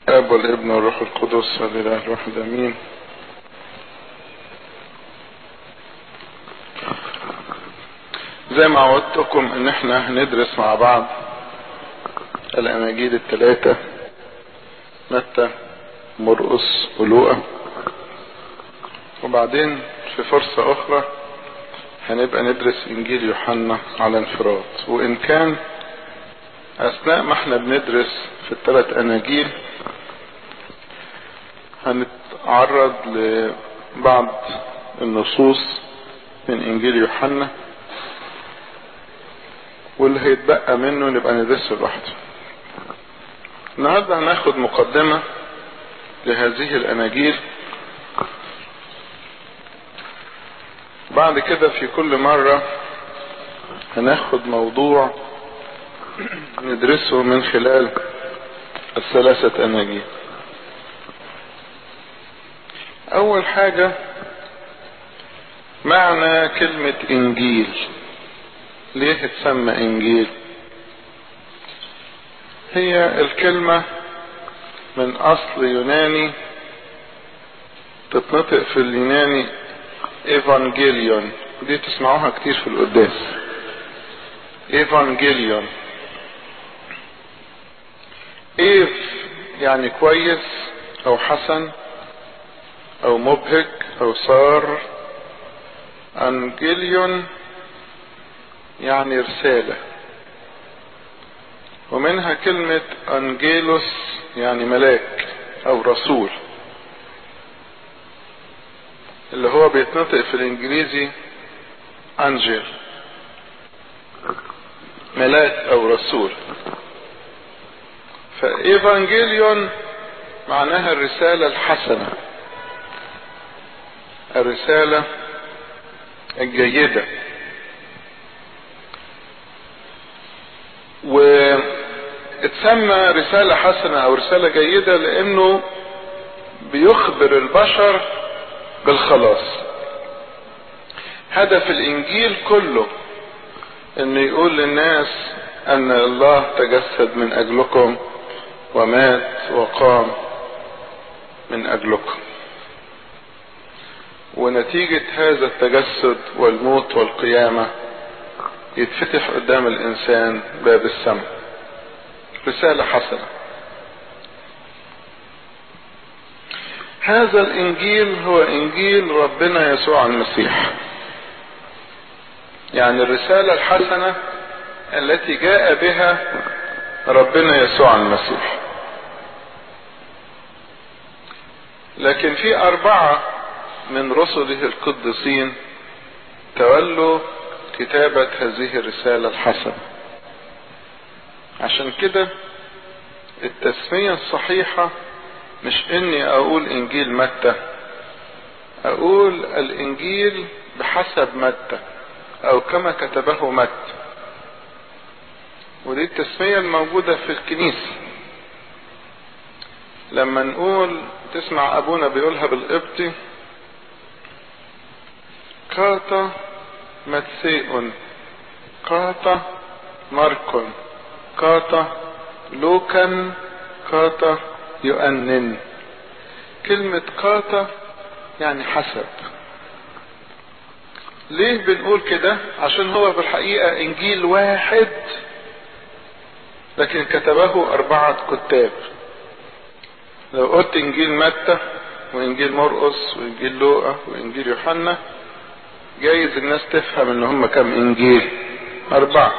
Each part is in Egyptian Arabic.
الاب والابن والروح القدس والاله الواحد امين زي ما عودتكم ان احنا هندرس مع بعض الاناجيل الثلاثة متى مرقس ولوقا وبعدين في فرصة اخرى هنبقى ندرس انجيل يوحنا على انفراد وان كان اثناء ما احنا بندرس في الثلاث اناجيل هنتعرض لبعض النصوص من انجيل يوحنا واللي هيتبقى منه نبقى ندرسه لوحده النهارده هناخد مقدمة لهذه الاناجيل بعد كده في كل مرة هناخد موضوع ندرسه من خلال الثلاثة اناجيل اول حاجة معنى كلمة انجيل ليه اتسمى انجيل هي الكلمة من اصل يوناني تتنطق في اليوناني ايفانجيليون دي تسمعوها كتير في القداس ايفانجيليون ايف يعني كويس او حسن او مبهج او صار انجيليون يعني رسالة ومنها كلمة انجيلوس يعني ملاك او رسول اللي هو بيتنطق في الانجليزي انجل ملاك او رسول فايفانجيليون معناها الرسالة الحسنة الرسالة الجيدة واتسمى رسالة حسنة او رسالة جيدة لانه بيخبر البشر بالخلاص هدف الانجيل كله انه يقول للناس ان الله تجسد من اجلكم ومات وقام من اجلكم ونتيجة هذا التجسد والموت والقيامة يتفتح قدام الانسان باب السماء رسالة حسنة هذا الانجيل هو انجيل ربنا يسوع المسيح يعني الرسالة الحسنة التي جاء بها ربنا يسوع المسيح لكن في اربعة من رسله القديسين تولوا كتابة هذه الرسالة الحسنة عشان كده التسمية الصحيحة مش اني اقول انجيل متى اقول الانجيل بحسب متى او كما كتبه متى ودي التسمية الموجودة في الكنيسة لما نقول تسمع ابونا بيقولها بالقبطي كاتا متسيء كاتا ماركون كاتا لوكن كاتا يؤنن كلمة كاتا يعني حسب ليه بنقول كده عشان هو في الحقيقة انجيل واحد لكن كتبه اربعة كتاب لو قلت انجيل متى وانجيل مرقس وانجيل لوقا وانجيل يوحنا جايز الناس تفهم ان هم كم انجيل اربعة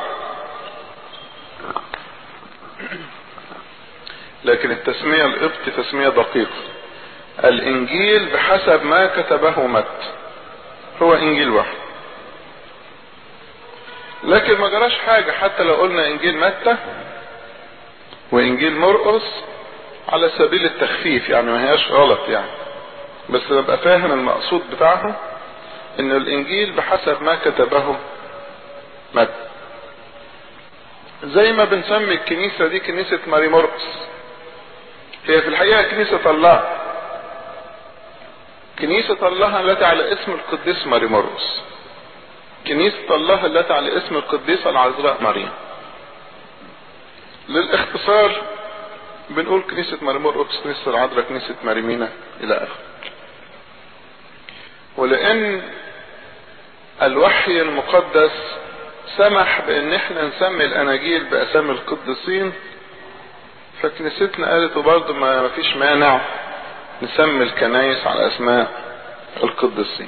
لكن التسمية القبط تسمية دقيقة الانجيل بحسب ما كتبه مت هو انجيل واحد لكن ما جراش حاجة حتى لو قلنا انجيل متى وانجيل مرقس على سبيل التخفيف يعني ما هياش غلط يعني بس ببقى فاهم المقصود بتاعها ان الانجيل بحسب ما كتبه متى زي ما بنسمي الكنيسة دي كنيسة ماري مرقس هي في الحقيقة كنيسة الله كنيسة الله التي على اسم القديس ماري مرقس كنيسة الله التي على اسم القديسة العذراء مريم للاختصار بنقول كنيسة مرمرقس كنيسة العذراء كنيسة مريمينا إلى آخره ولأن الوحي المقدس سمح بأن احنا نسمي الأناجيل بأسامي القديسين فكنيستنا قالت وبرضه ما فيش مانع نسمي الكنايس على أسماء القديسين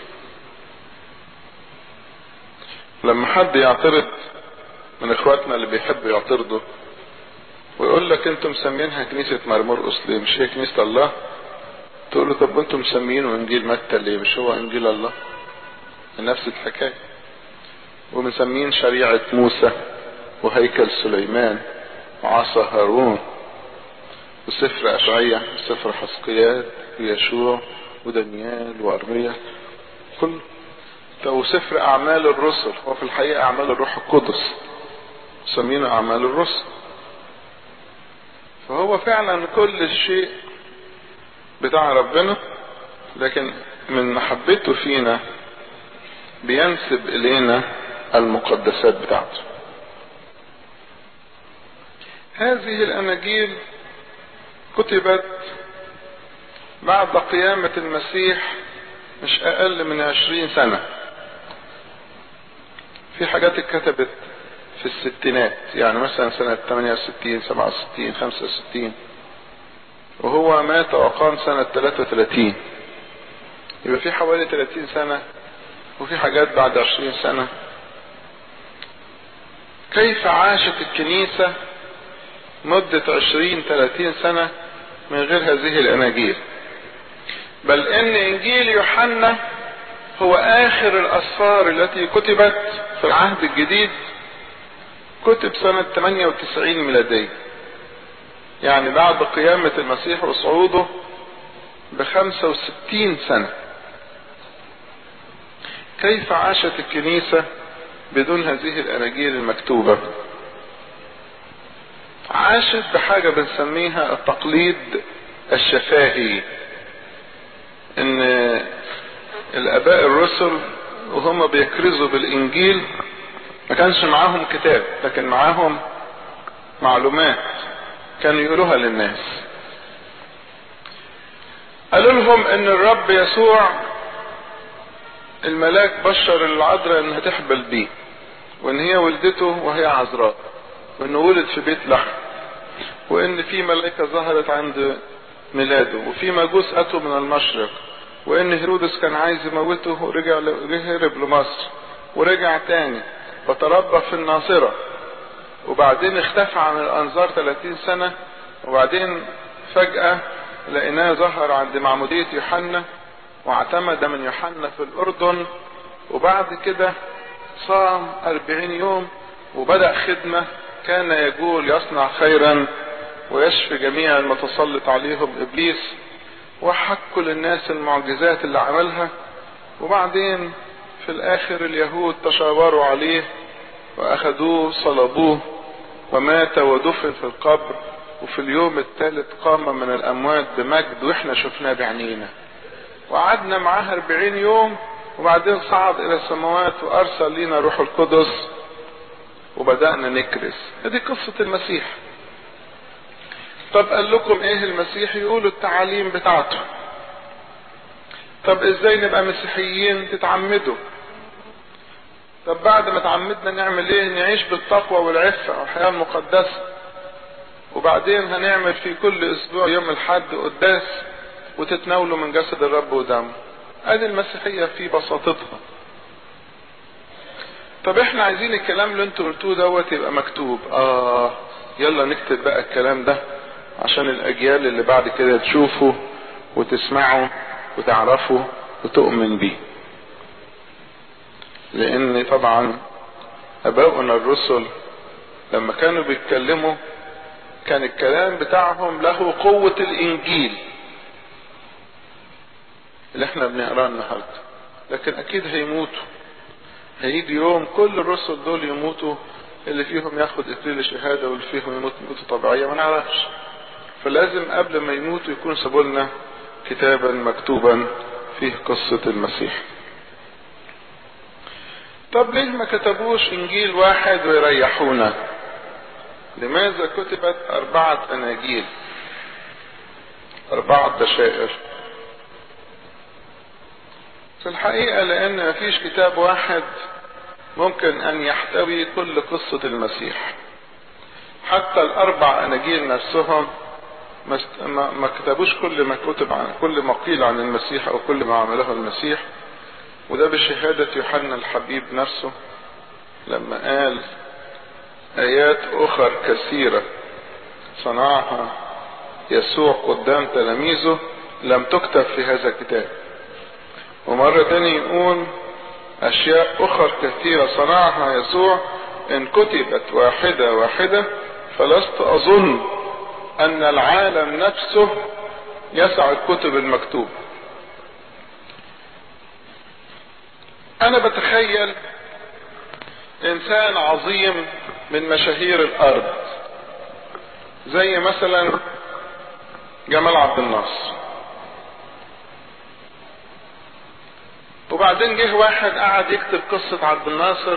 لما حد يعترض من اخواتنا اللي بيحبوا يعترضوا ويقول لك انتم مسمينها كنيسة مرمرقس ليه مش هي كنيسة الله تقول له طب انتم مسمينه انجيل متى ليه مش هو انجيل الله نفس الحكاية ومسمين شريعة موسى وهيكل سليمان وعصا هارون وسفر أشعية وسفر حسقيات ويشوع ودانيال وأرميا كل وسفر أعمال الرسل هو في الحقيقة أعمال الروح القدس مسمينه أعمال الرسل فهو فعلا كل شيء بتاع ربنا لكن من محبته فينا بينسب إلينا المقدسات بتاعته هذه الأناجيل كتبت بعد قيامة المسيح مش أقل من عشرين سنة في حاجات اتكتبت في الستينات يعني مثلا سنة 68 67 65 وهو مات وقام سنة 33 يبقى في حوالي 30 سنة وفي حاجات بعد 20 سنة كيف عاشت الكنيسة مدة 20 30 سنة من غير هذه الأناجيل بل إن إنجيل يوحنا هو آخر الأسفار التي كتبت في العهد الجديد كتب سنة 98 ميلادية يعني بعد قيامة المسيح وصعوده ب 65 سنة كيف عاشت الكنيسة بدون هذه الأناجيل المكتوبة عاشت بحاجة بنسميها التقليد الشفاهي ان الاباء الرسل وهم بيكرزوا بالانجيل ما كانش معاهم كتاب لكن معاهم معلومات كانوا يقولوها للناس قالوا لهم ان الرب يسوع الملاك بشر العذراء انها تحبل بيه وان هي ولدته وهي عذراء وانه ولد في بيت لحم وان في ملائكة ظهرت عند ميلاده وفي مجوس اتوا من المشرق وان هيرودس كان عايز يموته ورجع هرب لمصر ورجع تاني وتربى في الناصرة وبعدين اختفى عن الانظار 30 سنة وبعدين فجأة لقيناه ظهر عند معمودية يوحنا واعتمد من يوحنا في الاردن وبعد كده صام 40 يوم وبدأ خدمة كان يقول يصنع خيرا ويشفي جميع المتسلط عليهم ابليس وحكوا للناس المعجزات اللي عملها وبعدين في الاخر اليهود تشاوروا عليه واخذوه صلبوه ومات ودفن في القبر وفي اليوم الثالث قام من الاموات بمجد واحنا شفناه بعينينا وقعدنا معاه 40 يوم وبعدين صعد الى السماوات وارسل لنا روح القدس وبدأنا نكرس هذه قصة المسيح طب قال لكم ايه المسيح يقولوا التعاليم بتاعته طب ازاي نبقى مسيحيين تتعمدوا طب بعد ما تعمدنا نعمل ايه نعيش بالتقوى والعفة والحياة المقدسة وبعدين هنعمل في كل اسبوع يوم الحد قداس وتتناولوا من جسد الرب ودمه ادي المسيحية في بساطتها طب احنا عايزين الكلام اللي انتوا قلتوه دوت يبقى مكتوب اه يلا نكتب بقى الكلام ده عشان الاجيال اللي بعد كده تشوفه وتسمعه وتعرفه وتؤمن بيه لان طبعا اباؤنا الرسل لما كانوا بيتكلموا كان الكلام بتاعهم له قوة الانجيل اللي احنا بنقراه النهارده لكن اكيد هيموتوا هيجي يوم كل الرسل دول يموتوا اللي فيهم ياخد اكليل الشهاده واللي فيهم يموت موتة طبيعيه ما نعرفش فلازم قبل ما يموتوا يكون سابوا لنا كتابا مكتوبا فيه قصة المسيح طب ليه ما كتبوش انجيل واحد ويريحونا لماذا كتبت اربعة اناجيل أربعة بشائر في الحقيقة لأن مفيش كتاب واحد ممكن أن يحتوي كل قصة المسيح حتى الأربع أناجيل نفسهم ما كتبوش كل ما كتب عن كل ما قيل عن المسيح أو كل ما عمله المسيح وده بشهادة يوحنا الحبيب نفسه لما قال آيات أخر كثيرة صنعها يسوع قدام تلاميذه لم تكتب في هذا الكتاب ومرة تاني يقول أشياء أخر كثيرة صنعها يسوع إن كتبت واحدة واحدة فلست أظن أن العالم نفسه يسع الكتب المكتوبة أنا بتخيل إنسان عظيم من مشاهير الأرض زي مثلا جمال عبد الناصر وبعدين جه واحد قعد يكتب قصة عبد الناصر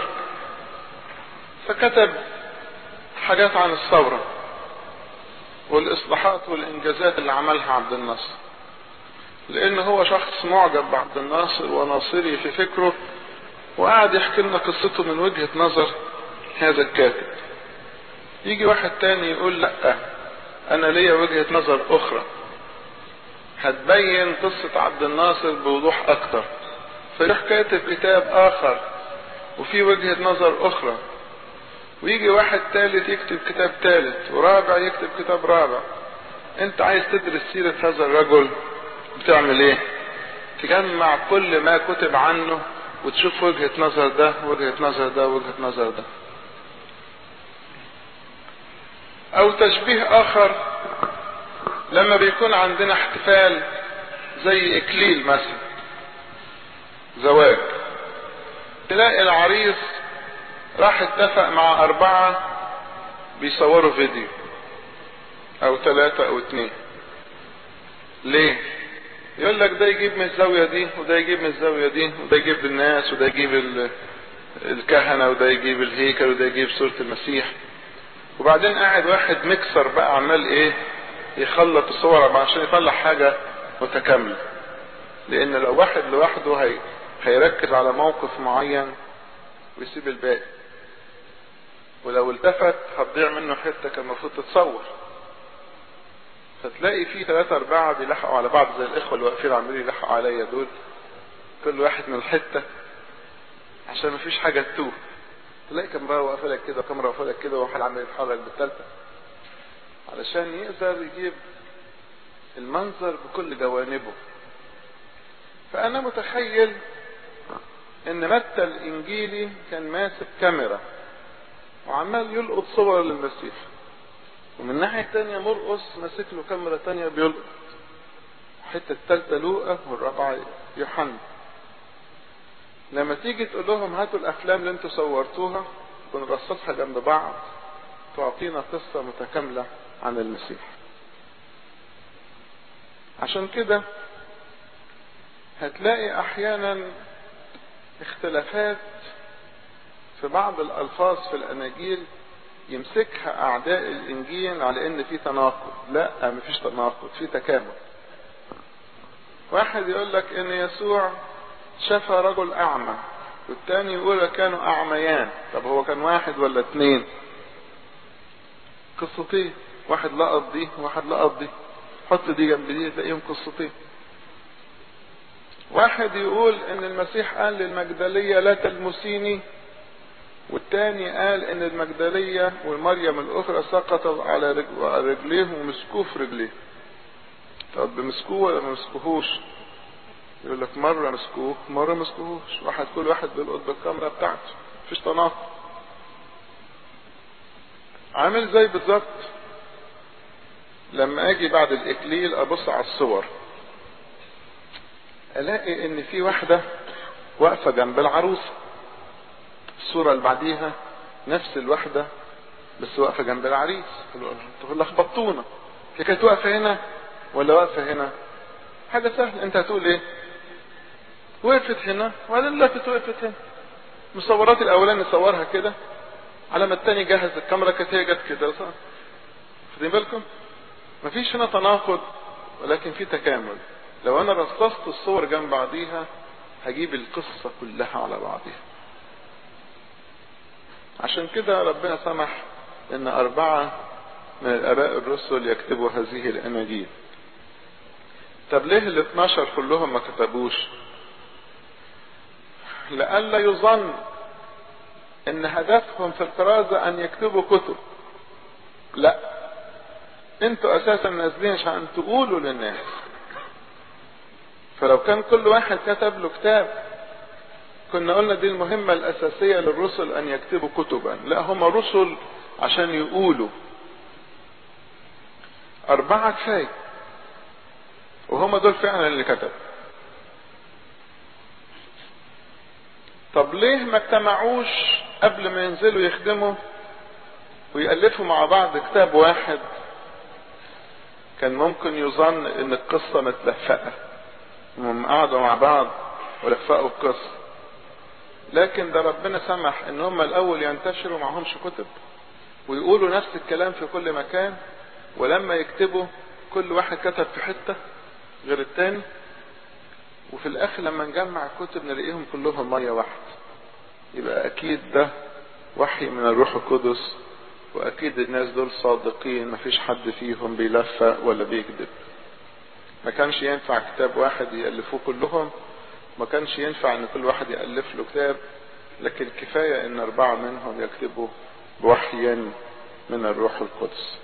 فكتب حاجات عن الثورة والإصلاحات والإنجازات اللي عملها عبد الناصر لأن هو شخص معجب بعبد الناصر وناصري في فكره وقعد يحكي لنا قصته من وجهة نظر هذا الكاتب يجي واحد تاني يقول لا أنا ليا وجهة نظر أخرى هتبين قصة عبد الناصر بوضوح أكتر فيروح كاتب كتاب آخر وفي وجهة نظر أخرى ويجي واحد ثالث يكتب كتاب ثالث ورابع يكتب كتاب رابع انت عايز تدرس سيرة هذا الرجل بتعمل ايه تجمع كل ما كتب عنه وتشوف وجهة نظر ده وجهة نظر ده وجهة نظر ده او تشبيه اخر لما بيكون عندنا احتفال زي اكليل مثلا زواج تلاقي العريس راح اتفق مع اربعة بيصوروا فيديو او ثلاثة او اتنين ليه يقول لك ده يجيب من الزاوية دي وده يجيب من الزاوية دي وده يجيب الناس وده يجيب الكهنة وده يجيب الهيكل وده يجيب صورة المسيح وبعدين قاعد واحد مكسر بقى عمال ايه يخلط الصور عشان يطلع حاجة متكاملة لان لو واحد لوحده هي هيركز على موقف معين ويسيب الباقي ولو التفت هتضيع منه حتة كان المفروض تتصور فتلاقي في ثلاثة أربعة بيلحقوا على بعض زي الإخوة اللي واقفين عمالين يلحقوا عليا دول كل واحد من الحتة عشان مفيش حاجة تتوه تلاقي كاميرا واقفة لك كده وكاميرا واقفة لك كده وواحد عمال يتحرك بالثالثة علشان يقدر يجيب المنظر بكل جوانبه فأنا متخيل إن متى الإنجيلي كان ماسك كاميرا وعمال يلقط صور للمسيح ومن الناحية التانية مرقص ماسك له كاميرا تانية بيلقط الحتة التالتة لوقا والرابعة يوحنا لما تيجي تقول لهم هاتوا الأفلام اللي انتوا صورتوها ونرصصها جنب بعض تعطينا قصة متكاملة عن المسيح عشان كده هتلاقي أحيانا اختلافات في بعض الألفاظ في الأناجيل يمسكها أعداء الإنجيل على إن في تناقض لا مفيش تناقض في تكامل واحد يقول لك إن يسوع شفى رجل أعمى والتاني يقول كانوا أعميان طب هو كان واحد ولا اتنين قصتين واحد لقط دي وواحد لقط دي حط دي جنب دي تلاقيهم قصتين واحد يقول ان المسيح قال للمجدلية لا تلمسيني والتاني قال ان المجدلية والمريم الاخرى سقطوا على رجليه ومسكوه في رجليه طب مسكوه ولا ما مسكوهوش يقول لك مرة مسكوه مرة مسكوهوش واحد كل واحد بيلقط بالكاميرا بتاعته مفيش تناقض عامل زي بالظبط لما اجي بعد الاكليل ابص على الصور الاقي ان في واحدة واقفة جنب العروسة الصورة اللي بعديها نفس الواحدة بس واقفة جنب العريس تقول لخبطونا هي كانت واقفة هنا ولا واقفة هنا حاجة سهلة انت هتقول ايه وقفت هنا وبعدين لفت وقفت هنا المصورات الاولاني صورها كده على ما التاني جهز الكاميرا كانت هي جت كده صح واخدين بالكم مفيش هنا تناقض ولكن في تكامل لو انا رصصت الصور جنب بعضيها هجيب القصة كلها على بعضها عشان كده ربنا سمح ان اربعة من الاباء الرسل يكتبوا هذه الاناجيل طب ليه ال 12 كلهم ما كتبوش لئلا يظن ان هدفهم في الكرازة ان يكتبوا كتب لا انتوا اساسا نازلين عشان تقولوا للناس فلو كان كل واحد كتب له كتاب كنا قلنا دي المهمة الاساسية للرسل ان يكتبوا كتبا لا هم رسل عشان يقولوا اربعة كفاية وهم دول فعلا اللي كتب طب ليه ما اجتمعوش قبل ما ينزلوا يخدموا ويألفوا مع بعض كتاب واحد كان ممكن يظن ان القصة متلفقة هم قعدوا مع بعض ولفقوا القصة لكن ده ربنا سمح ان هم الاول ينتشروا معهمش كتب ويقولوا نفس الكلام في كل مكان ولما يكتبوا كل واحد كتب في حتة غير التاني وفي الاخر لما نجمع الكتب نلاقيهم كلهم مية واحد يبقى اكيد ده وحي من الروح القدس واكيد الناس دول صادقين مفيش حد فيهم بيلفق ولا بيكذب ما كانش ينفع كتاب واحد يألفوه كلهم ما كانش ينفع ان كل واحد يألف له كتاب لكن كفاية ان اربعة منهم يكتبوا بوحيا من الروح القدس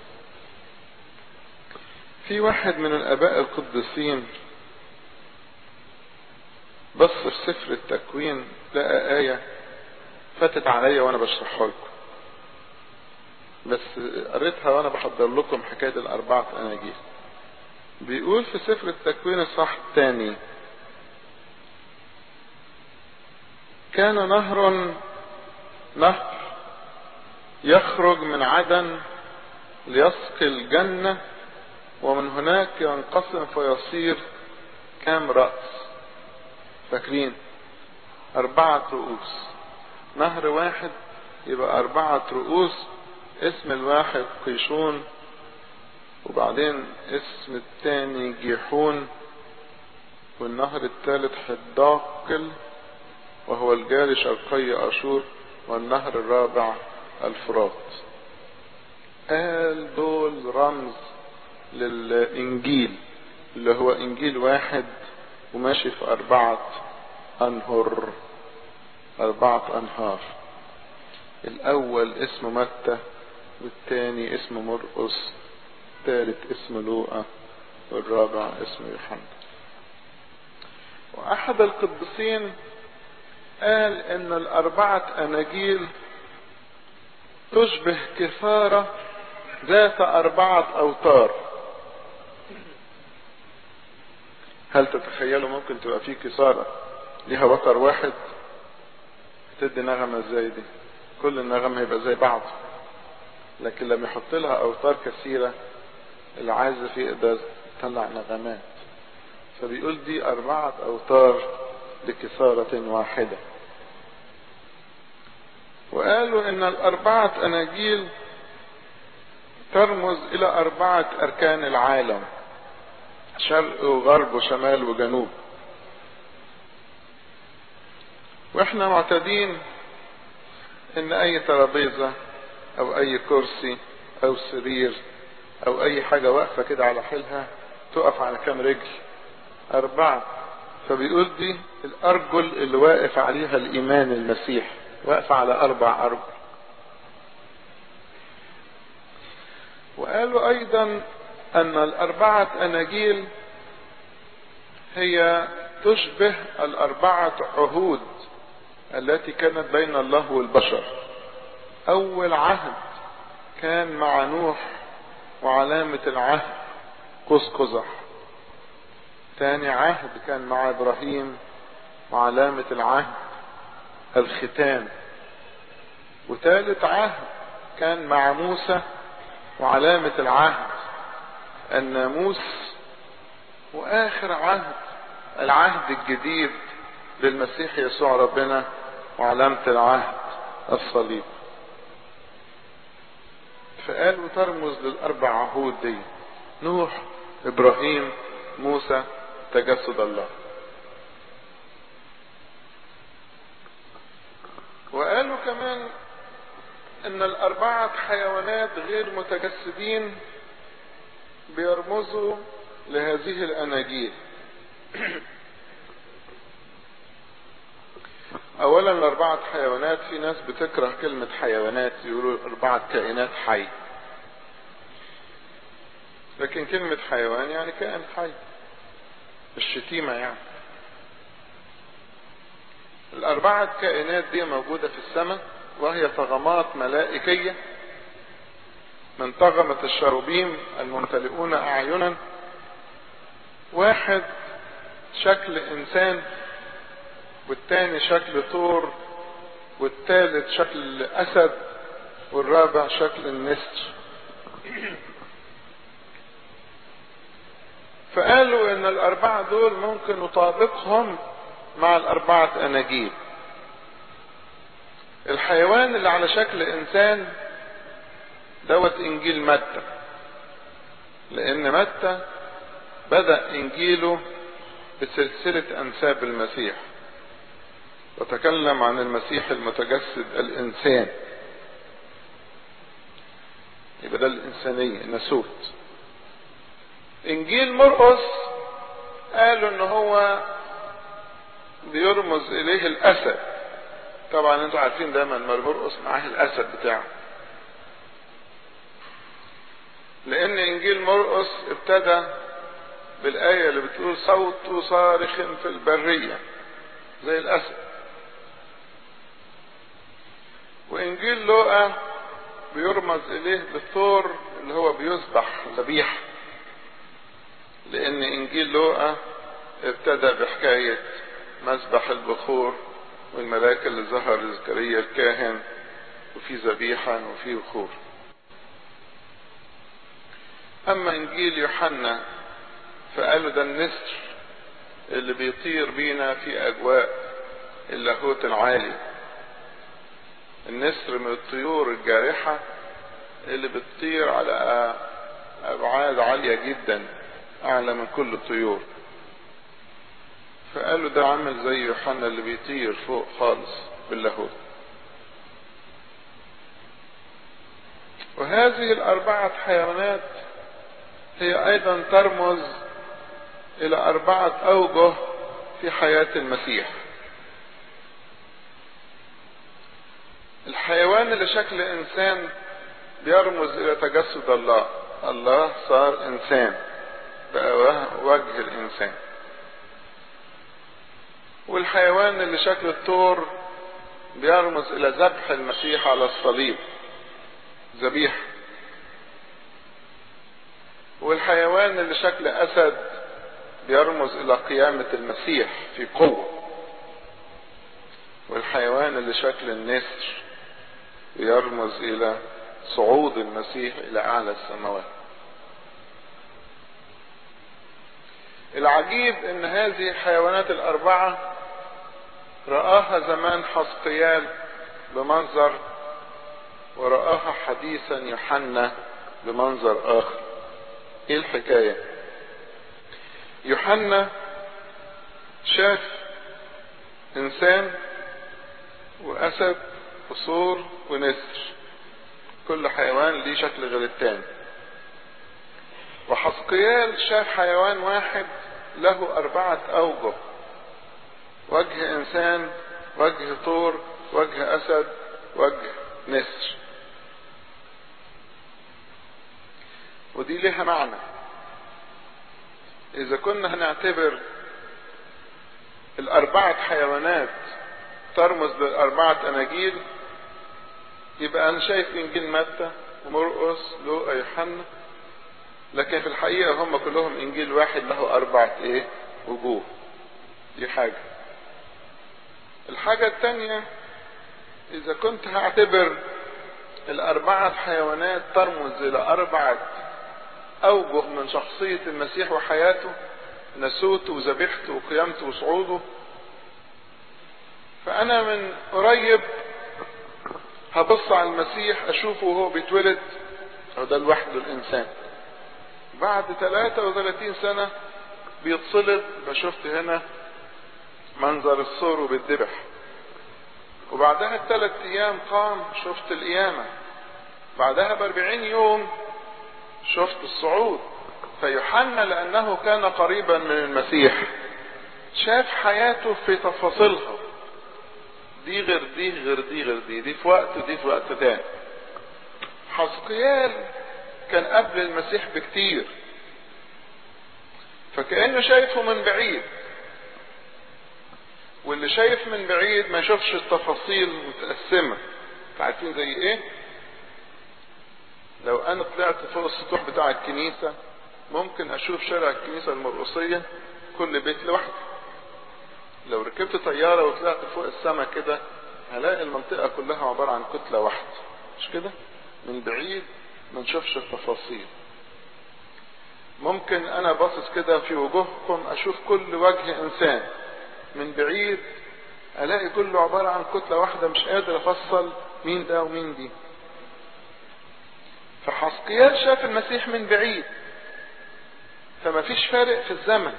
في واحد من الاباء القديسين بص في سفر التكوين لقى آية فاتت عليا وانا بشرحها لكم بس قريتها وانا بحضر لكم حكاية الاربعة اناجيل بيقول في سفر التكوين الصح الثاني كان نهر نهر يخرج من عدن ليسقي الجنة ومن هناك ينقسم فيصير كام رأس فاكرين أربعة رؤوس نهر واحد يبقى أربعة رؤوس اسم الواحد قيشون وبعدين اسم الثاني جيحون والنهر الثالث حداقل وهو الجاري شرقي أشور والنهر الرابع الفرات قال دول رمز للإنجيل اللي هو إنجيل واحد وماشي في أربعة أنهر أربعة أنهار الأول اسمه متى والثاني اسمه مرقس الثالث اسمه لوقا والرابع اسمه يوحنا وأحد القديسين قال إن الأربعة أناجيل تشبه كفارة ذات أربعة أوتار هل تتخيلوا ممكن تبقى في كسارة ليها وتر واحد تدي نغمة ازاي دي كل النغم هيبقى زي بعض لكن لما يحط لها اوتار كثيرة العازف يقدر يطلع نغمات فبيقول دي اربعة اوتار لكسارة واحدة وقالوا ان الاربعة اناجيل ترمز الى اربعة اركان العالم شرق وغرب وشمال وجنوب واحنا معتادين ان اي ترابيزة او اي كرسي او سرير او اي حاجة واقفة كده على حيلها تقف على كام رجل اربعة فبيقول دي الارجل اللي واقف عليها الايمان المسيح واقفة على اربع ارجل وقالوا ايضا ان الاربعة اناجيل هي تشبه الاربعة عهود التي كانت بين الله والبشر اول عهد كان مع نوح وعلامة العهد قوس قزح ثاني عهد كان مع ابراهيم وعلامة العهد الختان وثالث عهد كان مع موسى وعلامة العهد الناموس واخر عهد العهد الجديد للمسيح يسوع ربنا وعلامة العهد الصليب فقالوا ترمز للأربع عهود دي نوح ابراهيم موسى تجسد الله وقالوا كمان ان الاربعة حيوانات غير متجسدين بيرمزوا لهذه الاناجيل اولا الاربعة حيوانات في ناس بتكره كلمة حيوانات يقولوا اربعة كائنات حي لكن كلمة حيوان يعني كائن حي الشتيمة يعني الأربعة كائنات دي موجودة في السماء وهي طغمات ملائكية من طغمة الشروبيم الممتلئون أعينا واحد شكل إنسان والتاني شكل طور والتالت شكل أسد والرابع شكل النسر فقالوا ان الاربعة دول ممكن نطابقهم مع الاربعة اناجيل الحيوان اللي على شكل انسان دوت انجيل متى لان متى بدأ انجيله بسلسلة انساب المسيح وتكلم عن المسيح المتجسد الانسان يبقى ده الانسانية الناسوت انجيل مرقس قالوا ان هو بيرمز اليه الاسد طبعا انتوا عارفين دايما مرقس معاه الاسد بتاعه لان انجيل مرقس ابتدى بالايه اللي بتقول صوت صارخ في البريه زي الاسد وانجيل لوقا بيرمز اليه بالثور اللي هو بيذبح ذبيحه لان انجيل لوقا ابتدى بحكاية مذبح البخور والملاك اللي ظهر لزكريا الكاهن وفي ذبيحة وفي بخور اما انجيل يوحنا فقالوا ده النسر اللي بيطير بينا في اجواء اللاهوت العالي النسر من الطيور الجارحة اللي بتطير على ابعاد عالية جدا اعلى من كل الطيور فقالوا ده عامل زي يوحنا اللي بيطير فوق خالص باللاهوت وهذه الأربعة حيوانات هي أيضا ترمز إلى أربعة أوجه في حياة المسيح الحيوان اللي شكل إنسان بيرمز إلى تجسد الله الله صار إنسان بقى وجه الإنسان والحيوان اللي شكل الثور بيرمز إلى ذبح المسيح على الصليب ذبيحة والحيوان اللي شكل أسد بيرمز إلى قيامة المسيح في قوة والحيوان اللي شكل النسر بيرمز إلى صعود المسيح إلى أعلى السماوات العجيب ان هذه الحيوانات الاربعة رآها زمان حسقيال بمنظر ورآها حديثا يوحنا بمنظر اخر ايه الحكاية يوحنا شاف انسان واسد وصور ونسر كل حيوان ليه شكل غير التاني وحسقيال شاف حيوان واحد له أربعة أوجه وجه إنسان وجه طور وجه أسد وجه نسر ودي لها معنى إذا كنا هنعتبر الأربعة حيوانات ترمز للأربعة أناجيل يبقى أنا شايف إنجيل متى ومرقس لوقا يوحنا لكن في الحقيقة هم كلهم انجيل واحد له اربعة ايه وجوه دي حاجة الحاجة التانية اذا كنت هعتبر الاربعة حيوانات ترمز الى اربعة اوجه من شخصية المسيح وحياته نسوته وذبيحته وقيامته وصعوده فانا من قريب هبص على المسيح اشوفه وهو بيتولد هو ده لوحده الانسان بعد 33 سنة بيتصلب شفت هنا منظر الصور وبيتذبح وبعدها بثلاث ايام قام شفت القيامة بعدها باربعين يوم شفت الصعود فيوحنا لانه كان قريبا من المسيح شاف حياته في تفاصيلها دي غير دي غير دي غير دي دي في وقت ودي في وقت تاني حسقيال كان قبل المسيح بكتير فكأنه شايفه من بعيد واللي شايف من بعيد ما يشوفش التفاصيل متقسمة عارفين زي ايه لو انا طلعت فوق السطوح بتاع الكنيسة ممكن اشوف شارع الكنيسة المرقصية كل بيت لوحده لو ركبت طيارة وطلعت فوق السماء كده هلاقي المنطقة كلها عبارة عن كتلة واحدة مش كده من بعيد ما نشوفش التفاصيل ممكن انا باصص كده في وجوهكم اشوف كل وجه انسان من بعيد الاقي كله عبارة عن كتلة واحدة مش قادر افصل مين ده ومين دي فحسقيال شاف المسيح من بعيد فما فيش فارق في الزمن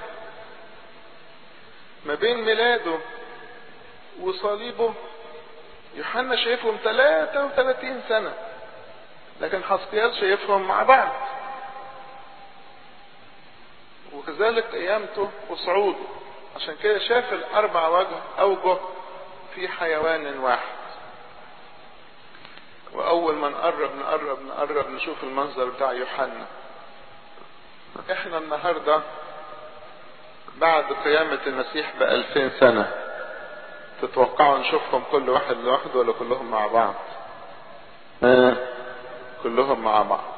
ما بين ميلاده وصليبه يوحنا شايفهم 33 سنة لكن حسقيال شايفهم مع بعض وكذلك قيامته وصعوده عشان كده شاف الأربع وجه أوجه في حيوان واحد وأول ما نقرب نقرب نقرب نشوف المنظر بتاع يوحنا احنا النهارده بعد قيامة المسيح بألفين سنة تتوقعوا نشوفهم كل واحد لوحده ولا كلهم مع بعض آه. كلهم مع بعض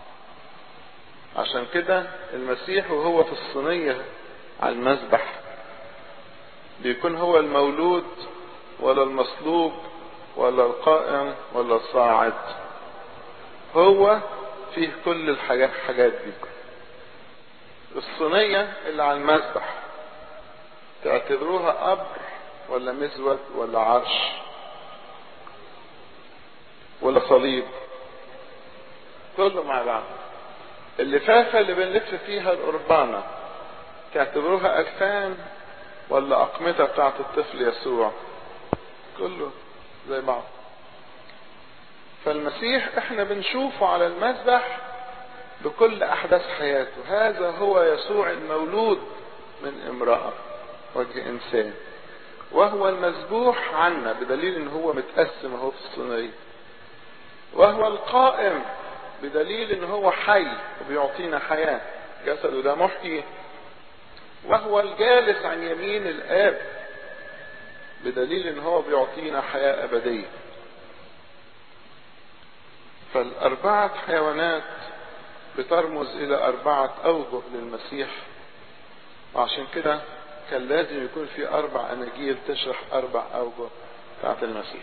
عشان كده المسيح وهو في الصينية على المذبح بيكون هو المولود ولا المصلوب ولا القائم ولا الصاعد هو فيه كل الحاجات حاجات دي الصينية اللي على المذبح تعتبروها قبر ولا مزود ولا عرش ولا صليب كله مع بعض اللفافة اللي بنلف فيها القربانة تعتبروها أكفان ولا أقمطة بتاعت الطفل يسوع كله زي بعض فالمسيح احنا بنشوفه على المذبح بكل احداث حياته هذا هو يسوع المولود من امرأة وجه انسان وهو المذبوح عنا بدليل ان هو متقسم اهو في الصينية وهو القائم بدليل ان هو حي وبيعطينا حياة جسده ده محيي وهو الجالس عن يمين الاب بدليل ان هو بيعطينا حياة ابدية فالاربعة حيوانات بترمز الى اربعة اوجه للمسيح وعشان كده كان لازم يكون في اربع اناجيل تشرح اربع اوجه بتاعت المسيح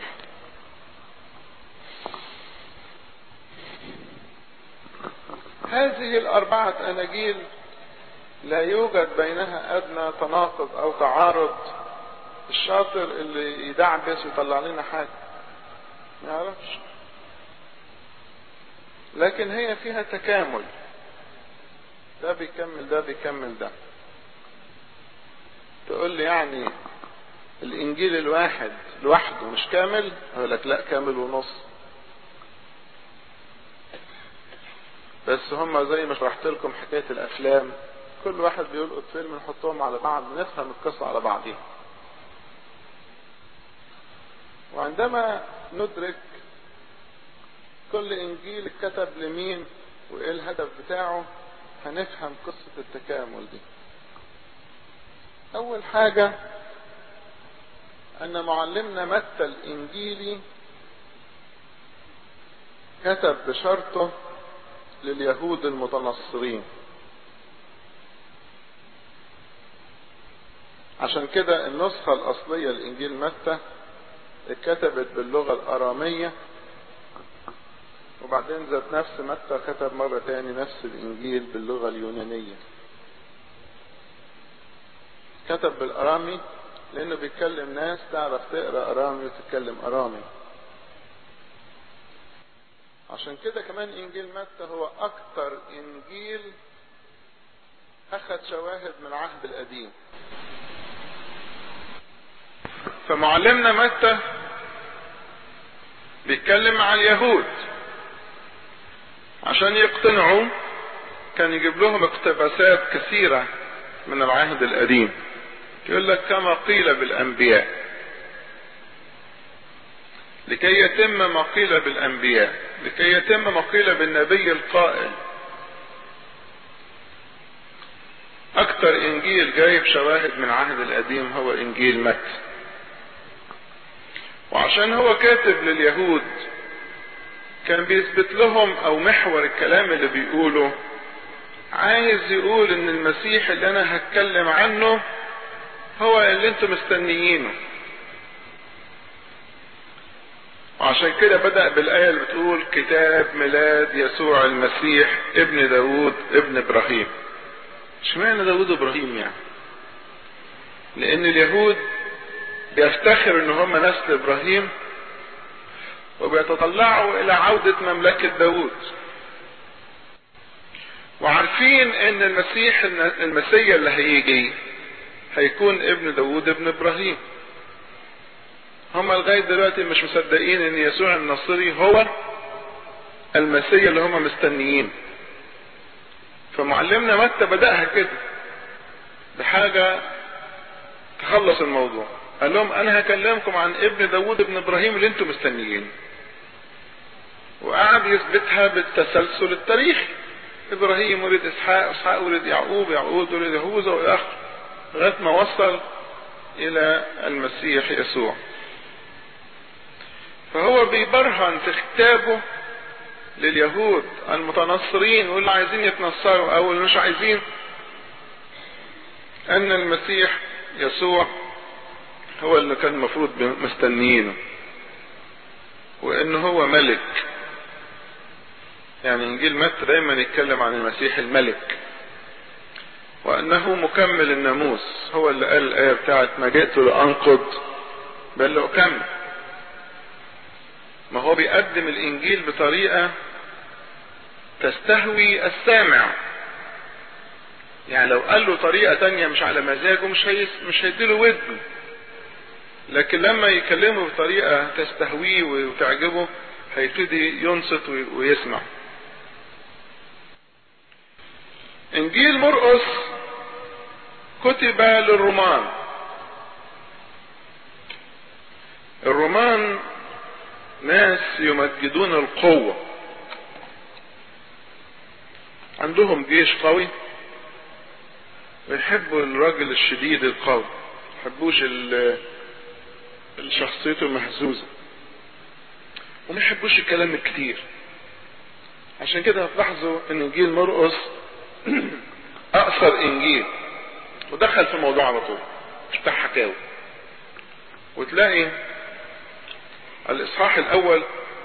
هذه الاربعة اناجيل لا يوجد بينها ادنى تناقض او تعارض الشاطر اللي يدعبس ويطلع لنا حاجة ما يعرفش لكن هي فيها تكامل ده بيكمل ده بيكمل ده تقول لي يعني الانجيل الواحد لوحده مش كامل اقول لك لا كامل ونص بس هما زي ما شرحت لكم حكايه الافلام كل واحد بيلقط فيلم نحطهم على بعض نفهم القصه على بعضها وعندما ندرك كل انجيل اتكتب لمين وايه الهدف بتاعه هنفهم قصة التكامل دي اول حاجة ان معلمنا متى الانجيلي كتب بشرطه لليهود المتنصرين عشان كده النسخة الاصلية لانجيل متى اتكتبت باللغة الارامية وبعدين ذات نفس متى كتب مرة تاني نفس الإنجيل باللغة اليونانية كتب بالأرامي لأنه بيتكلم ناس تعرف تقرأ أرامي وتتكلم أرامي عشان كده كمان إنجيل متى هو أكتر إنجيل اخذ شواهد من العهد القديم فمعلمنا متى بيتكلم عن اليهود عشان يقتنعوا كان يجيب لهم اقتباسات كثيرة من العهد القديم يقول لك كما قيل بالانبياء لكي يتم ما قيل بالانبياء لكي يتم ما قيل بالنبي القائل اكتر انجيل جايب شواهد من العهد القديم هو انجيل متى وعشان هو كاتب لليهود كان بيثبت لهم او محور الكلام اللي بيقوله عايز يقول ان المسيح اللي انا هتكلم عنه هو اللي انتم مستنيينه وعشان كده بدأ بالآية اللي بتقول كتاب ميلاد يسوع المسيح ابن داود ابن ابراهيم اشمعنى داود وابراهيم يعني لان اليهود بيفتخروا ان هم نسل ابراهيم وبيتطلعوا الى عودة مملكة داود وعارفين ان المسيح المسيح اللي هيجي هيكون ابن داود ابن ابراهيم هم لغاية دلوقتي مش مصدقين ان يسوع النصري هو المسيح اللي هم مستنيين فمعلمنا متى بدأها كده بحاجة تخلص الموضوع قال لهم انا هكلمكم عن ابن داود ابن ابراهيم اللي انتم مستنيين وقعد يثبتها بالتسلسل التاريخي ابراهيم ولد اسحاق اسحاق ولد يعقوب يعقوب ولد يهوذا والى اخره لغايه ما وصل الى المسيح يسوع فهو بيبرهن في كتابه لليهود المتنصرين واللي عايزين يتنصروا او اللي مش عايزين ان المسيح يسوع هو اللي كان المفروض مستنيينه وان هو ملك يعني انجيل متى دايما يتكلم عن المسيح الملك وانه مكمل الناموس هو اللي قال الايه بتاعت ما جئت لانقض بل لاكمل ما هو بيقدم الانجيل بطريقه تستهوي السامع يعني لو قال له طريقه تانية مش على مزاجه مش هيس مش هيديله ودنه لكن لما يكلمه بطريقه تستهويه وتعجبه هيبتدي ينصت ويسمع انجيل مرقس كتب للرومان الرومان ناس يمجدون القوة عندهم جيش قوي ويحبوا الراجل الشديد القوي يحبوش شخصيته المهزوزة وما يحبوش الكلام الكتير عشان كده هتلاحظوا ان انجيل مرقس اقصر انجيل ودخل في الموضوع على طول مش بتاع حكاوي وتلاقي الاصحاح الاول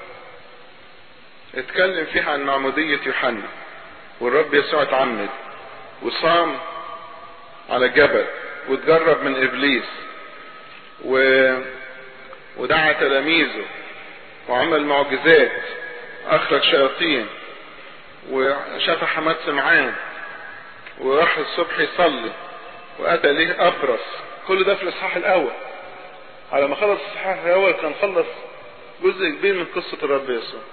اتكلم فيه عن معمودية يوحنا والرب يسوع اتعمد وصام على جبل واتجرب من ابليس و... ودعا تلاميذه وعمل معجزات اخرج شياطين وشاف حماد سمعان وراح الصبح يصلي واتى ليه ابرص كل ده في الاصحاح الاول على ما خلص الاصحاح الاول كان خلص جزء كبير من قصة الرب يسوع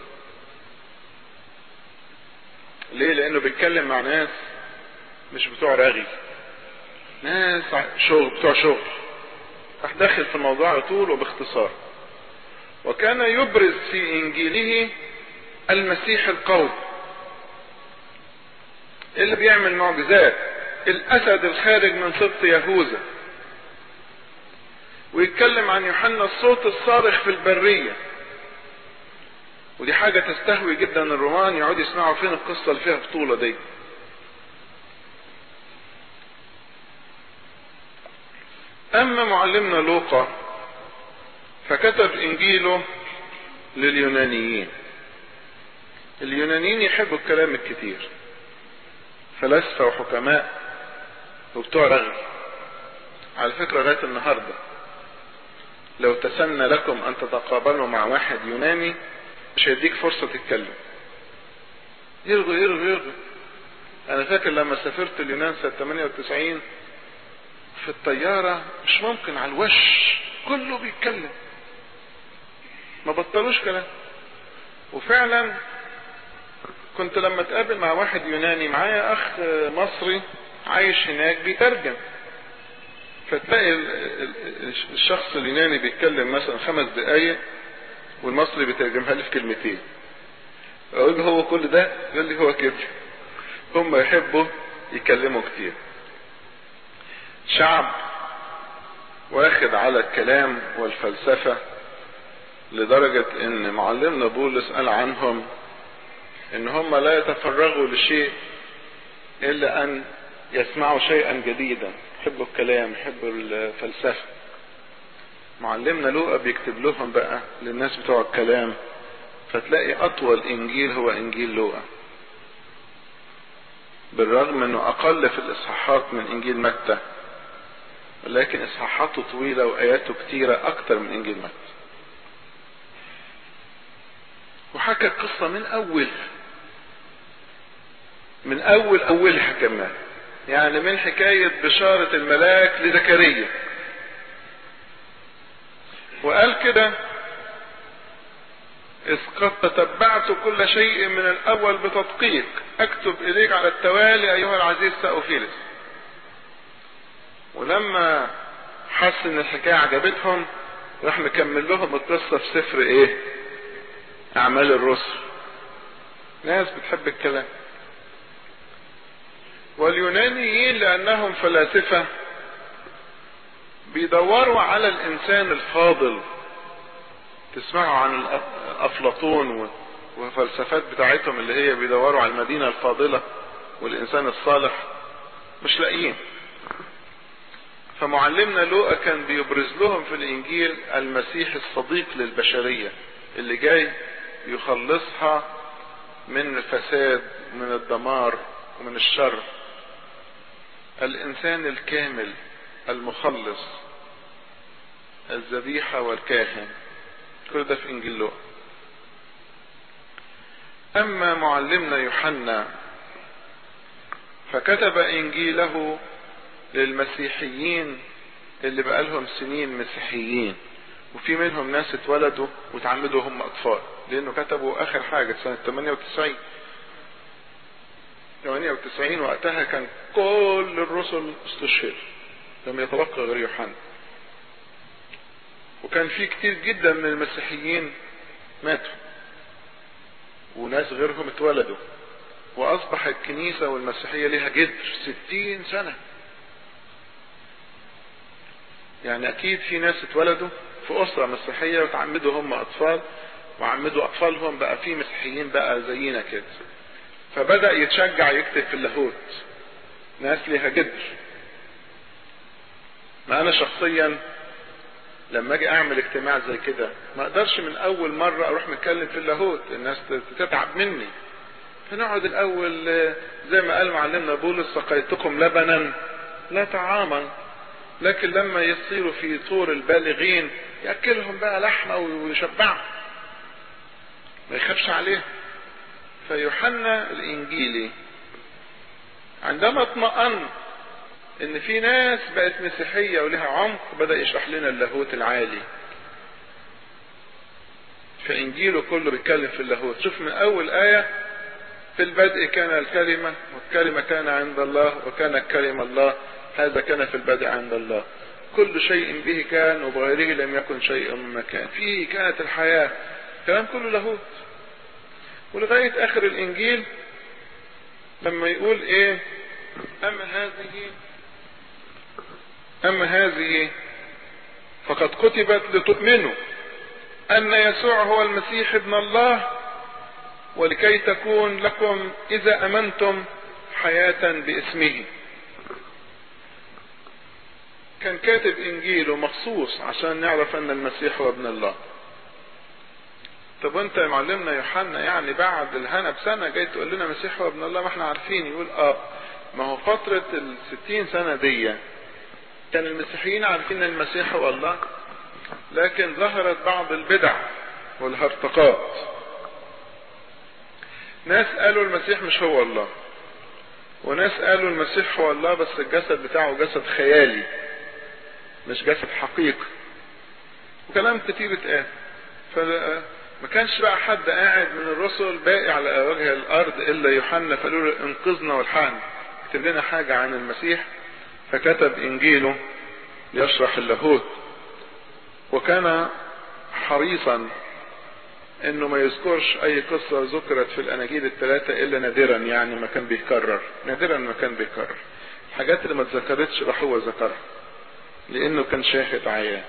ليه لانه بيتكلم مع ناس مش بتوع رغي ناس شغل بتوع شغل راح داخل في الموضوع على طول وباختصار وكان يبرز في انجيله المسيح القوي اللي بيعمل معجزات الاسد الخارج من سبط يهوذا ويتكلم عن يوحنا الصوت الصارخ في البرية ودي حاجة تستهوي جدا الرومان يقعدوا يسمعوا فين القصة اللي فيها بطولة دي اما معلمنا لوقا فكتب انجيله لليونانيين اليونانيين يحبوا الكلام الكتير فلاسفة وحكماء وبتوع رغي على فكرة لغاية النهاردة لو تسنى لكم ان تتقابلوا مع واحد يوناني مش هيديك فرصة تتكلم يرغي يرغي يرغي انا فاكر لما سافرت اليونان سنة 98 في الطيارة مش ممكن على الوش كله بيتكلم ما بطلوش كلام وفعلا كنت لما اتقابل مع واحد يوناني معايا اخ مصري عايش هناك بيترجم فتلاقي الشخص اليوناني بيتكلم مثلا خمس دقايق والمصري بيترجمها لي في كلمتين اقول له هو كل ده يقول لي هو كده هم يحبوا يكلموا كتير شعب واخد على الكلام والفلسفة لدرجة ان معلمنا بولس قال عنهم ان هم لا يتفرغوا لشيء الا ان يسمعوا شيئا جديدا يحبوا الكلام يحبوا الفلسفة معلمنا لوقا بيكتب لهم بقى للناس بتوع الكلام فتلاقي اطول انجيل هو انجيل لوقا بالرغم انه اقل في الاصحاحات من انجيل متى ولكن اصحاحاته طويلة واياته كتيرة اكتر من انجيل متى وحكى القصة من اول من اول اولها كمان يعني من حكاية بشارة الملاك لزكريا وقال كده إذ قد تتبعت كل شيء من الأول بتدقيق أكتب إليك على التوالي أيها العزيز سأوفيلس ولما حس إن الحكاية عجبتهم راح مكمل لهم القصة في سفر إيه؟ أعمال الرسل ناس بتحب الكلام واليونانيين لأنهم فلاسفة بيدوروا على الإنسان الفاضل تسمعوا عن أفلاطون وفلسفات بتاعتهم اللي هي بيدوروا على المدينة الفاضلة والإنسان الصالح مش لاقيين فمعلمنا لوقا كان بيبرز لهم في الإنجيل المسيح الصديق للبشرية اللي جاي يخلصها من الفساد ومن الدمار ومن الشر الإنسان الكامل المخلص الذبيحة والكاهن كل ده في انجيل لوقا اما معلمنا يوحنا فكتب انجيله للمسيحيين اللي بقالهم سنين مسيحيين وفي منهم ناس اتولدوا وتعمدوا هم اطفال لانه كتبوا اخر حاجة سنة 98 98 وقتها كان كل الرسل استشهدوا لم يتبقى غير يوحنا وكان في كتير جدا من المسيحيين ماتوا وناس غيرهم اتولدوا واصبح الكنيسة والمسيحية لها جدر ستين سنة يعني اكيد في ناس اتولدوا في اسرة مسيحية وتعمدوا هم اطفال وعمدوا اطفالهم بقى في مسيحيين بقى زينا كده فبدأ يتشجع يكتب في اللاهوت ناس ليها جدر ما انا شخصيا لما اجي اعمل اجتماع زي كده ما اقدرش من اول مرة اروح متكلم في اللاهوت الناس تتعب مني فنقعد الاول زي ما قال معلمنا بولس سقيتكم لبنا لا طعاما لكن لما يصيروا في طور البالغين ياكلهم بقى لحمه ويشبعهم ما يخافش عليهم فيوحنا الانجيلي عندما اطمأن ان في ناس بقت مسيحية ولها عمق بدأ يشرح لنا اللاهوت العالي فانجيله كله بيتكلم في اللاهوت شوف من اول آية في البدء كان الكلمة والكلمة كان عند الله وكان الكلمة الله هذا كان في البدء عند الله كل شيء به كان وبغيره لم يكن شيء مما كان فيه كانت الحياة كلام كله لاهوت ولغاية اخر الانجيل لما يقول ايه اما هذه اما هذه فقد كتبت لتؤمنوا ان يسوع هو المسيح ابن الله ولكي تكون لكم اذا امنتم حياة باسمه كان كاتب انجيله مخصوص عشان نعرف ان المسيح هو ابن الله طب وانت يا معلمنا يوحنا يعني بعد الهنا بسنة جاي تقول لنا مسيح هو ابن الله ما احنا عارفين يقول اه ما هو فترة الستين سنة دي كان المسيحيين عارفين ان المسيح هو الله لكن ظهرت بعض البدع والهرطقات ناس قالوا المسيح مش هو الله وناس قالوا المسيح هو الله بس الجسد بتاعه جسد خيالي مش جسد حقيقي وكلام كتير اتقال فما كانش بقى حد قاعد من الرسل باقي على وجه الارض الا يوحنا فقالوا له انقذنا والحقنا اكتب لنا حاجه عن المسيح فكتب انجيله ليشرح اللاهوت وكان حريصا انه ما يذكرش اي قصة ذكرت في الاناجيل الثلاثة الا نادرا يعني ما كان بيكرر نادرا ما كان بيكرر الحاجات اللي ما اتذكرتش راح هو ذكرها لانه كان شاهد عيان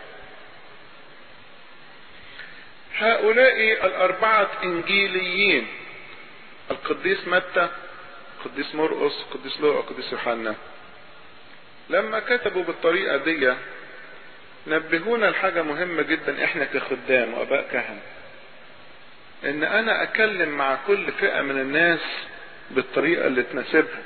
هؤلاء الاربعة انجيليين القديس متى القديس مرقس القديس لوقا القديس يوحنا لما كتبوا بالطريقة دي نبهونا لحاجة مهمة جدا احنا كخدام واباء كهنة ان انا اكلم مع كل فئة من الناس بالطريقة اللي تناسبها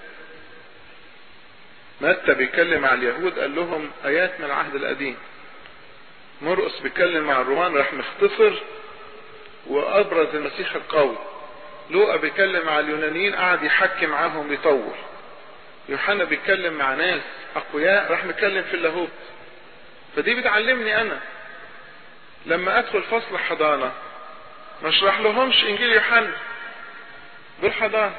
متى بيكلم على اليهود قال لهم ايات من العهد القديم مرقس بيتكلم مع الرومان راح مختصر وابرز المسيح القوي لوقا بيتكلم مع اليونانيين قعد يحكي معاهم يطول يوحنا بيتكلم مع ناس اقوياء راح متكلم في اللاهوت فدي بتعلمني انا لما ادخل فصل حضانه ما اشرح لهمش انجيل يوحنا دول حضانه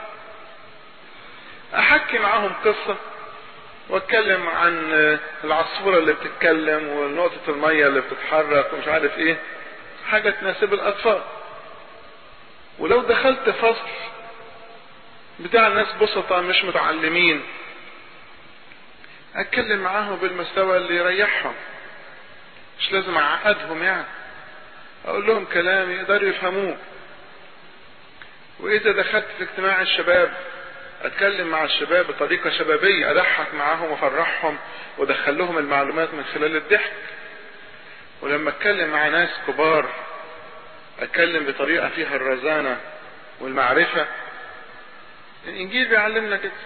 احكي معاهم قصه واتكلم عن العصفوره اللي بتتكلم ونقطه الميه اللي بتتحرك ومش عارف ايه حاجه تناسب الاطفال ولو دخلت فصل بتاع ناس بسطة مش متعلمين اتكلم معاهم بالمستوى اللي يريحهم مش لازم اعقدهم يعني اقول لهم كلام يقدروا يفهموه واذا دخلت في اجتماع الشباب اتكلم مع الشباب بطريقه شبابيه اضحك معاهم وافرحهم وادخل لهم المعلومات من خلال الضحك ولما اتكلم مع ناس كبار اتكلم بطريقه فيها الرزانه والمعرفه الانجيل بيعلمنا كده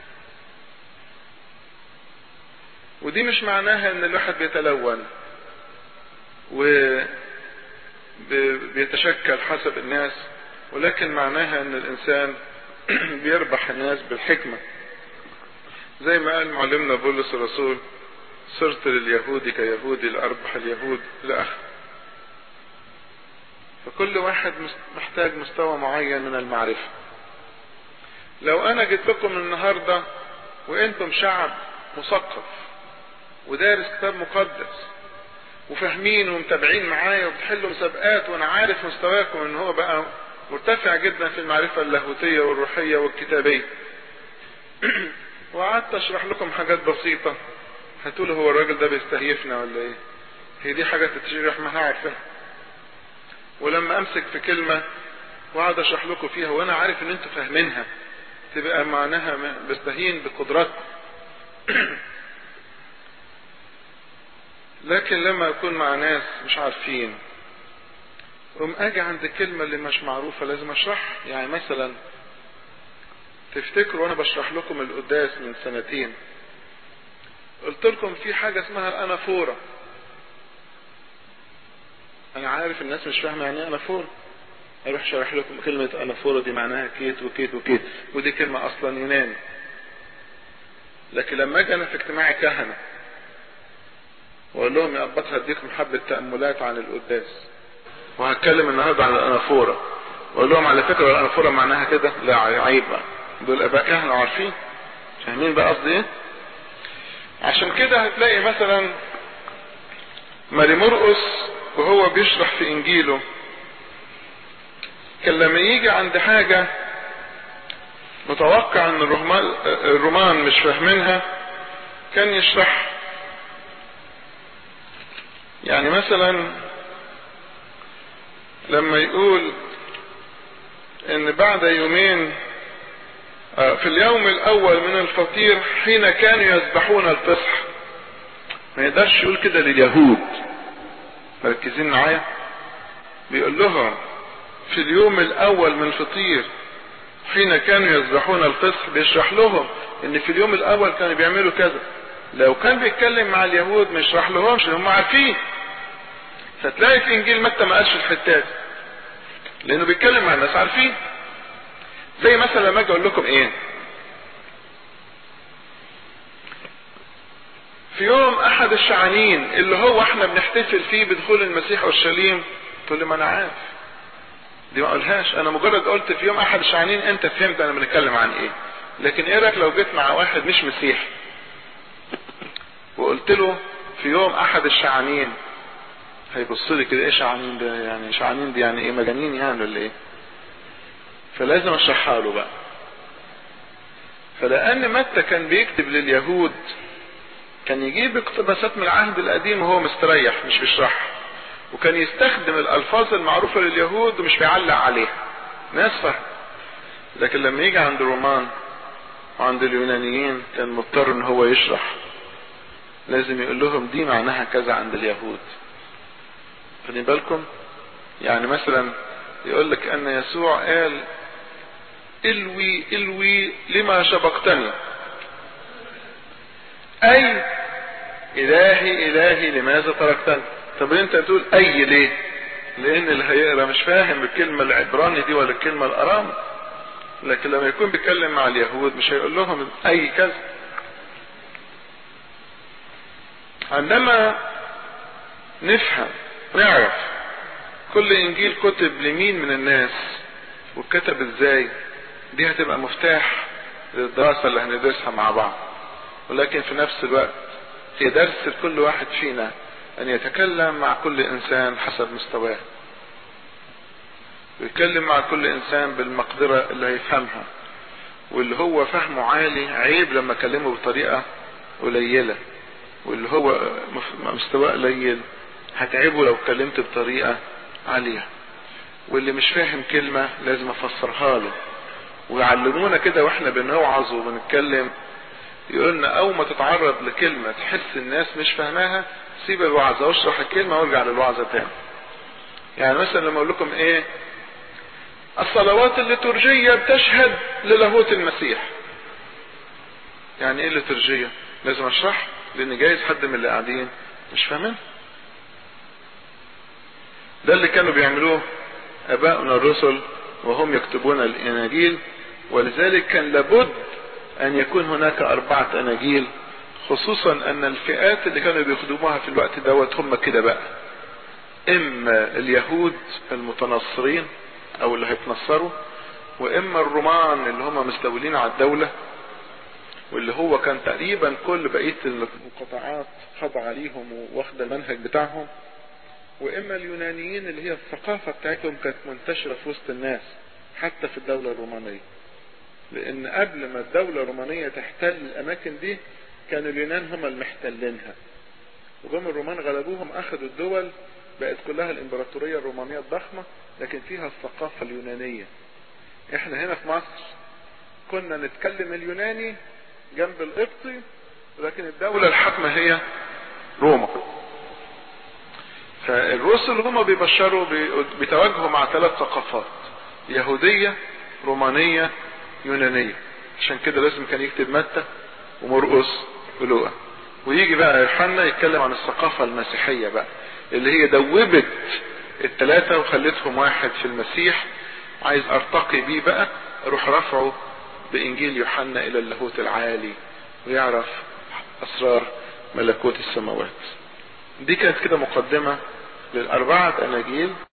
ودي مش معناها ان الواحد بيتلون وبيتشكل حسب الناس ولكن معناها ان الانسان بيربح الناس بالحكمة زي ما قال معلمنا بولس الرسول صرت لليهود كيهودي لأربح اليهود لأخ فكل واحد محتاج مستوى معين من المعرفة لو انا جيت لكم النهاردة وانتم شعب مثقف ودارس كتاب مقدس وفاهمين ومتابعين معايا وبتحلوا مسابقات وانا عارف مستواكم ان هو بقى مرتفع جدا في المعرفة اللاهوتية والروحية والكتابية وقعدت اشرح لكم حاجات بسيطة هتقولوا هو الراجل ده بيستهيفنا ولا ايه هي دي حاجة تتشرح ما عارفها ولما امسك في كلمة واقعد اشرح لكم فيها وانا عارف ان انتوا فاهمينها تبقى معناها بستهين بقدراتكم لكن لما اكون مع ناس مش عارفين قوم اجي عند الكلمة اللي مش معروفة لازم اشرحها يعني مثلا تفتكروا وانا بشرح لكم القداس من سنتين قلت لكم في حاجة اسمها الانافورة انا عارف الناس مش فاهمة يعني ايه انافورة اروح شرح لكم كلمة انافورة دي معناها كيت وكيت وكيت ودي كلمة اصلا يوناني لكن لما اجي انا في اجتماع كهنة واقول لهم يا ابط هديكم حبة تأملات عن القداس وهتكلم النهارده عن الانافورة واقول لهم على فكرة الانافورة معناها كده لا عيب بقى دول اباء كهنة عارفين فاهمين بقى قصدي ايه عشان كده هتلاقي مثلا ماري مرقس وهو بيشرح في انجيله كان لما يجي عند حاجة متوقع ان الرومان, الرومان مش فاهمينها كان يشرح يعني مثلا لما يقول ان بعد يومين في اليوم الاول من الفطير حين كانوا يذبحون الفصح ما يقدرش يقول كده لليهود مركزين معايا بيقول لهم في اليوم الاول من الفطير حين كانوا يذبحون الفصح بيشرح لهم ان في اليوم الاول كانوا بيعملوا كذا لو كان بيتكلم مع اليهود ما يشرح لهمش هم عارفين فتلاقي في انجيل متى ما قالش الحتات لانه بيتكلم مع الناس عارفين زي مثلا لما اجي اقول لكم ايه في يوم احد الشعانين اللي هو احنا بنحتفل فيه بدخول المسيح اورشليم تقول لي ما انا عارف دي ما اقولهاش انا مجرد قلت في يوم احد الشعانين انت فهمت انا بنتكلم عن ايه لكن ايه رايك لو جيت مع واحد مش مسيحي وقلت له في يوم احد الشعانين هيبص لي كده ايه شعانين ده يعني شعانين دي يعني ايه مجانين يعني ولا ايه فلازم اشرحها له بقى فلان متى كان بيكتب لليهود كان يجيب اقتباسات من العهد القديم وهو مستريح مش بيشرحها وكان يستخدم الالفاظ المعروفه لليهود ومش بيعلق عليها ناس فهم لكن لما يجي عند الرومان وعند اليونانيين كان مضطر ان هو يشرح لازم يقول لهم دي معناها كذا عند اليهود خدين بالكم يعني مثلا يقول لك ان يسوع قال الوي الوي لما شبقتني اي الهي الهي لماذا تركتني طب انت تقول اي ليه لان اللي هيقرا مش فاهم الكلمه العبراني دي ولا الكلمه الارامي لكن لما يكون بيتكلم مع اليهود مش هيقول لهم اي كذا عندما نفهم نعرف كل انجيل كتب لمين من الناس وكتب ازاي دي هتبقى مفتاح للدراسة اللي هندرسها مع بعض ولكن في نفس الوقت هي درس لكل واحد فينا ان يتكلم مع كل انسان حسب مستواه ويتكلم مع كل انسان بالمقدرة اللي هيفهمها واللي هو فهمه عالي عيب لما اكلمه بطريقة قليلة واللي هو مستواه قليل هتعبه لو اتكلمت بطريقة عالية واللي مش فاهم كلمة لازم افسرها له ويعلمونا كده واحنا بنوعظ وبنتكلم يقولنا اول ما تتعرض لكلمة تحس الناس مش فاهماها سيب الوعظة واشرح الكلمة وارجع للوعظة تاني يعني مثلا لما اقول لكم ايه الصلوات الليتورجية بتشهد للاهوت المسيح يعني ايه الليتورجية لازم اشرح لان جايز حد من اللي قاعدين مش فاهمين ده اللي كانوا بيعملوه اباؤنا الرسل وهم يكتبون الاناجيل ولذلك كان لابد ان يكون هناك اربعة اناجيل خصوصا ان الفئات اللي كانوا بيخدموها في الوقت دوت هم كده بقى اما اليهود المتنصرين او اللي هيتنصروا واما الرومان اللي هم مستولين على الدولة واللي هو كان تقريبا كل بقية المقاطعات خضع ليهم واخد المنهج بتاعهم واما اليونانيين اللي هي الثقافة بتاعتهم كانت منتشرة في وسط الناس حتى في الدولة الرومانية لان قبل ما الدولة الرومانية تحتل الاماكن دي كانوا اليونان هم المحتلينها وجم الرومان غلبوهم اخذوا الدول بقت كلها الامبراطورية الرومانية الضخمة لكن فيها الثقافة اليونانية احنا هنا في مصر كنا نتكلم اليوناني جنب القبطي لكن الدولة الحاكمة هي روما فالرسل هم بيبشروا بيتواجهوا مع ثلاث ثقافات يهودية رومانية يونانية عشان كده لازم كان يكتب متى ومرقس ولوقا ويجي بقى يوحنا يتكلم عن الثقافة المسيحية بقى اللي هي دوبت الثلاثة وخلتهم واحد في المسيح عايز ارتقي بيه بقى اروح رفعه بانجيل يوحنا الى اللاهوت العالي ويعرف اسرار ملكوت السماوات دي كانت كده مقدمة للاربعة اناجيل